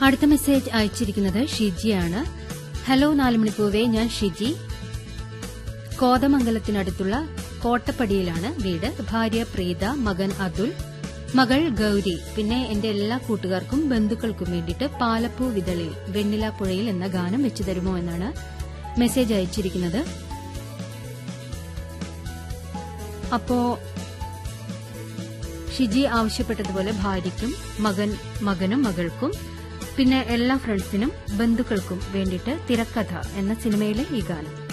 അടുത്ത മെസ്സേജ് അയച്ചിരിക്കുന്നത് ഷിജിയാണ് ഹലോ നാലുമണിപ്പൂവേ ഞാൻ ഷിജി കോതമംഗലത്തിനടുത്തുള്ള കോട്ടപ്പടിയിലാണ് വീട് ഭാര്യ പ്രീത മകൻ അതുൽ മകൾ ഗൌരി പിന്നെ എന്റെ എല്ലാ കൂട്ടുകാർക്കും ബന്ധുക്കൾക്കും വേണ്ടിയിട്ട് പാലപ്പൂ വിതളിൽ വെണ്ണില പുഴയിൽ എന്ന ഗാനം വെച്ചു തരുമോ എന്നാണ് മെസ്സേജ് അയച്ചിരിക്കുന്നത് അപ്പോ ഷിജി ആവശ്യപ്പെട്ടതുപോലെ ഭാര്യയ്ക്കും മകൻ മകനും മകൾക്കും പിന്നെ എല്ലാ ഫ്രണ്ട്സിനും ബന്ധുക്കൾക്കും വേണ്ടിയിട്ട് തിരക്കഥ എന്ന സിനിമയിലെ ഈ ഗാനം